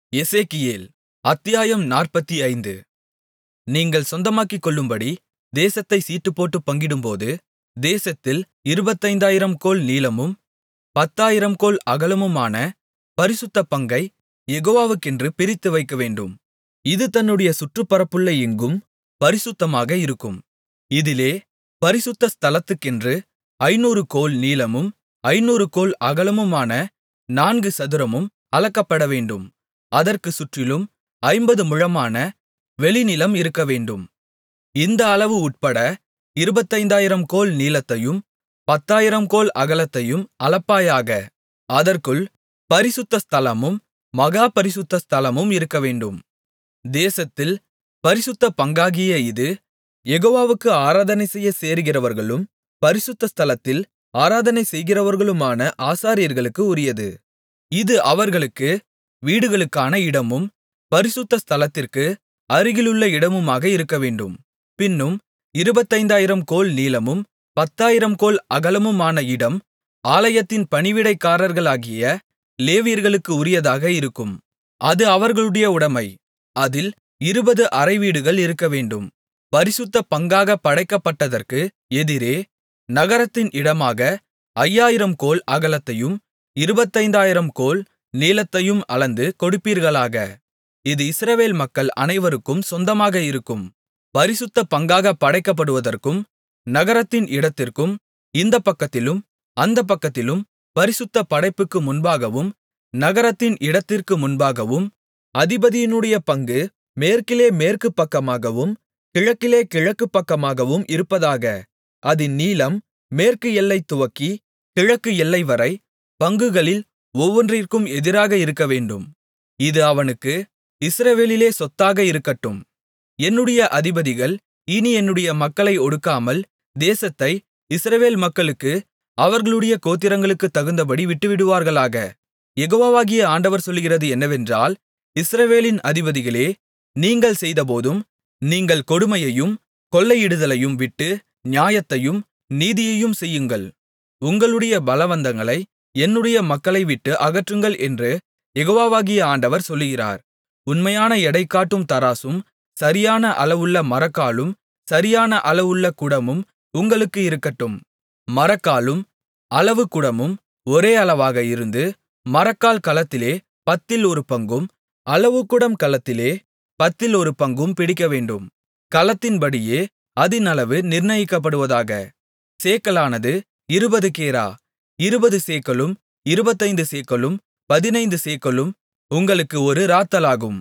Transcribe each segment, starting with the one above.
எசேக்கியேல் அத்தியாயம் நாற்பத்தைந்து நீங்கள் சொந்தமாக்கிக்கொள்ளும்படி தேசத்தைச் சீட்டுப்போட்டுப் பங்கிடும்போது தேசத்தில் இருபத்தைந்தாயிரம் கோல் நீளமும் பத்தாயிரம் கோல் அகலமுமான பரிசுத்த பங்கைக் யெகோவாவுக்கென்று பிரித்து வைக்கவேண்டும் இது தன்னுடைய சுற்றுப்பரப்புள்ள எங்கும் பரிசுத்தமாக இருக்கும் இதிலே பரிசுத்த ஸ்தலத்துக்கென்று ஐந்நூறு கோல் நீளமும் ஐந்நூறு கோல் அகலமுமான நான்கு சதுரமும் அளக்கப்படவேண்டும் அதற்குச் சுற்றிலும் ஐம்பது முழமான வெளிநிலம் இருக்கவேண்டும் இந்த அளவு உட்பட இருபத்தைந்தாயிரம் கோல் நீளத்தையும் பத்தாயிரம் கோல் அகலத்தையும் அளப்பாயாக அதற்குள் பரிசுத்த ஸ்தலமும் மகா பரிசுத்த ஸ்தலமும் இருக்கவேண்டும் தேசத்தில் பரிசுத்த பங்காகிய இது யெகோவாவுக்கு ஆராதனை செய்யச் சேருகிறவர்களும் பரிசுத்த ஸ்தலத்தில் ஆராதனை செய்கிறவர்களுமான ஆசாரியர்களுக்கு உரியது இது அவர்களுக்கு வீடுகளுக்கான இடமும் பரிசுத்த ஸ்தலத்திற்கு அருகிலுள்ள இடமுமாக இருக்கவேண்டும் பின்னும் இருபத்தைந்தாயிரம் கோல் நீளமும் பத்தாயிரம் கோல் அகலமுமான இடம் ஆலயத்தின் பணிவிடைக்காரர்களாகிய லேவியர்களுக்கு உரியதாக இருக்கும் அது அவர்களுடைய உடைமை அதில் இருபது அறைவீடுகள் இருக்கவேண்டும் பரிசுத்த பங்காகப் படைக்கப்பட்டதற்கு எதிரே நகரத்தின் இடமாக ஐயாயிரம் கோல் அகலத்தையும் இருபத்தைந்தாயிரம் கோல் நீளத்தையும் அளந்து கொடுப்பீர்களாக இது இஸ்ரவேல் மக்கள் அனைவருக்கும் சொந்தமாக இருக்கும் பரிசுத்த பங்காகப் படைக்கப்படுவதற்கும் நகரத்தின் இடத்திற்கும் இந்தப் பக்கத்திலும் அந்தப் பக்கத்திலும் பரிசுத்த படைப்புக்கு முன்பாகவும் நகரத்தின் இடத்திற்கு முன்பாகவும் அதிபதியினுடைய பங்கு மேற்கிலே மேற்கு பக்கமாகவும் கிழக்கிலே கிழக்கு பக்கமாகவும் இருப்பதாக அதின் நீளம் மேற்கு எல்லை துவக்கி கிழக்கு எல்லைவரை பங்குகளில் ஒவ்வொன்றிற்கும் எதிராக இருக்கவேண்டும் இது அவனுக்கு இஸ்ரவேலிலே சொத்தாக இருக்கட்டும் என்னுடைய அதிபதிகள் இனி என்னுடைய மக்களை ஒடுக்காமல் தேசத்தை இஸ்ரவேல் மக்களுக்கு அவர்களுடைய கோத்திரங்களுக்குத் தகுந்தபடி விட்டுவிடுவார்களாக யெகோவாகிய ஆண்டவர் சொல்லுகிறது என்னவென்றால் இஸ்ரவேலின் அதிபதிகளே நீங்கள் செய்தபோதும் நீங்கள் கொடுமையையும் கொள்ளையிடுதலையும் விட்டு நியாயத்தையும் நீதியையும் செய்யுங்கள் உங்களுடைய பலவந்தங்களை என்னுடைய மக்களை விட்டு அகற்றுங்கள் என்று யெகோவாகிய ஆண்டவர் சொல்லுகிறார் உண்மையான எடைகாட்டும் தராசும் சரியான அளவுள்ள மரக்காலும் சரியான அளவுள்ள குடமும் உங்களுக்கு இருக்கட்டும் மரக்காலும் அளவு குடமும் ஒரே அளவாக இருந்து மரக்கால் கலத்திலே பத்தில் ஒரு பங்கும் அளவுகுடம் கலத்திலே பத்தில் ஒரு பங்கும் பிடிக்கவேண்டும் கலத்தின்படியே அதின் அளவு நிர்ணயிக்கப்படுவதாக சேக்கலானது இருபது கேரா இருபது சேக்கலும் இருபத்தைந்து சேக்கலும் பதினைந்து சேக்கலும் உங்களுக்கு ஒரு ராத்தலாகும்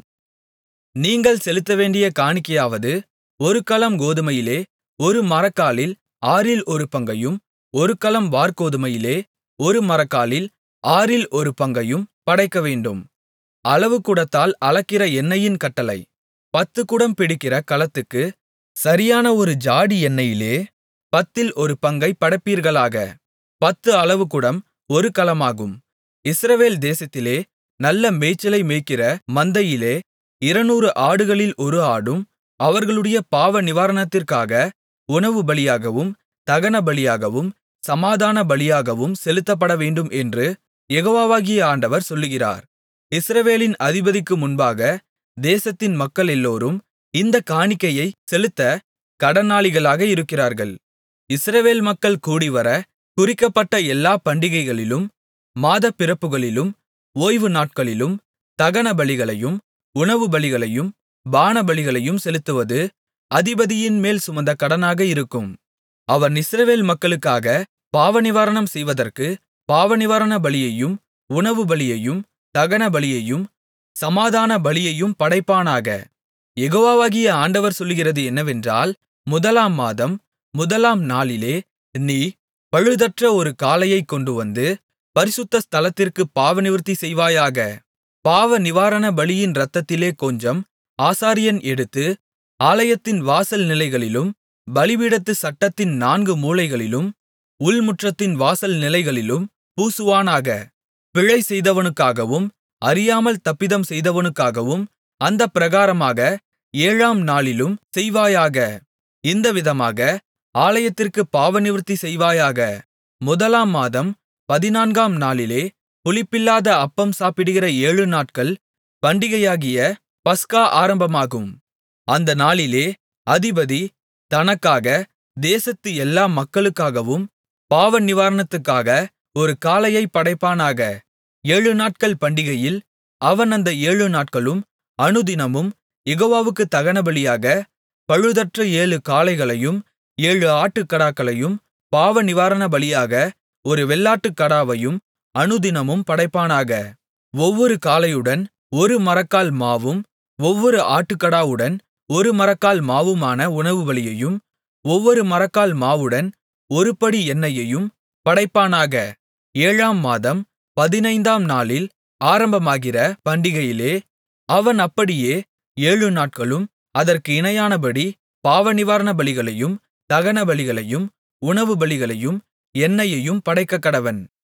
நீங்கள் செலுத்தவேண்டிய காணிக்கையாவது ஒரு கலம் கோதுமையிலே ஒரு மரக்காலில் ஆறில் ஒரு பங்கையும் ஒரு கலம் வாற்கோதுமையிலே ஒரு மரக்காலில் ஆறில் ஒரு பங்கையும் படைக்கவேண்டும் அளவு குடத்தால் அளக்கிற எண்ணெயின் கட்டளை பத்து குடம் பிடிக்கிற கலத்துக்கு சரியான ஒரு ஜாடி எண்ணெயிலே பத்தில் ஒரு பங்கைப் படைப்பீர்களாக பத்து அளவு குடம் ஒரு கலமாகும் இஸ்ரவேல் தேசத்திலே நல்ல மேய்ச்சலை மேய்க்கிற மந்தையிலே இருநூறு ஆடுகளில் ஒரு ஆடும் அவர்களுடைய பாவ நிவாரணத்திற்காக உணவு பலியாகவும் தகன பலியாகவும் சமாதான பலியாகவும் செலுத்தப்படவேண்டும் என்று யெகோவாகிய ஆண்டவர் சொல்லுகிறார் இஸ்ரவேலின் அதிபதிக்கு முன்பாக தேசத்தின் மக்களெல்லோரும் இந்தக் காணிக்கையை செலுத்த கடனாளிகளாக இருக்கிறார்கள் இஸ்ரவேல் மக்கள் கூடிவர குறிக்கப்பட்ட எல்லா பண்டிகைகளிலும் மாதப்பிறப்புகளிலும் ஓய்வு நாட்களிலும் தகன பலிகளையும் உணவு பலிகளையும் பானபலிகளையும் செலுத்துவது அதிபதியின் மேல் சுமந்த கடனாக இருக்கும் அவன் இஸ்ரவேல் மக்களுக்காக பாவநிவாரணம் செய்வதற்கு பாவநிவாரண பலியையும் உணவு பலியையும் தகன பலியையும் சமாதான பலியையும் படைப்பானாக யெகோவாகிய ஆண்டவர் சொல்லுகிறது என்னவென்றால் முதலாம் மாதம் முதலாம் நாளிலே நீ பழுதற்ற ஒரு காளையைக் கொண்டுவந்து பரிசுத்த ஸ்தலத்திற்குப் பாவநிவிர்த்தி செய்வாயாக பாவ நிவாரண பலியின் இரத்தத்திலே கொஞ்சம் ஆசாரியன் எடுத்து ஆலயத்தின் வாசல் நிலைகளிலும் பலிபீடத்து சட்டத்தின் நான்கு மூலைகளிலும் உள்முற்றத்தின் வாசல் நிலைகளிலும் பூசுவானாக பிழை செய்தவனுக்காகவும் அறியாமல் தப்பிதம் செய்தவனுக்காகவும் அந்தப் பிரகாரமாக ஏழாம் நாளிலும் செய்வாயாக இந்த விதமாக ஆலயத்திற்குப் பாவநிவிர்த்தி செய்வாயாக முதலாம் மாதம் பதினான்காம் நாளிலே புளிப்பில்லாத அப்பம் சாப்பிடுகிற ஏழு நாட்கள் பண்டிகையாகிய பஸ்கா ஆரம்பமாகும் அந்த நாளிலே அதிபதி தனக்காக தேசத்து எல்லா மக்களுக்காகவும் பாவநிவாரணத்துக்காக ஒரு காளையைப் படைப்பானாக ஏழுநாட்கள் பண்டிகையில் அவன் அந்த ஏழுநாட்களும் அனுதினமும் யெகோவாவுக்குத் தகனபலியாக பழுதற்ற ஏழு காளைகளையும் ஏழு ஆட்டுக்கடாக்களையும் பாவநிவாரணபலியாக ஒரு வெள்ளாட்டுக்கடாவையும் அனுதினமும் படைப்பானாக ஒவ்வொரு காளையுடன் ஒரு மரக்கால் மாவும் ஒவ்வொரு ஆட்டுக்கடாவுடன் ஒரு மரக்கால் மாவுமான உணவுபலியையும் ஒவ்வொரு மரக்கால் மாவுடன் ஒருபடி எண்ணெயையும் படைப்பானாக ஏழாம் மாதம் பதினைந்தாம் நாளில் ஆரம்பமாகிற பண்டிகையிலே அவன் அப்படியே ஏழுநாட்களும் அதற்கு இணையானபடி பாவநிவாரண பலிகளையும் தகனபலிகளையும் உணவுபலிகளையும் எண்ணெயையும் படைக்கக்கடவன்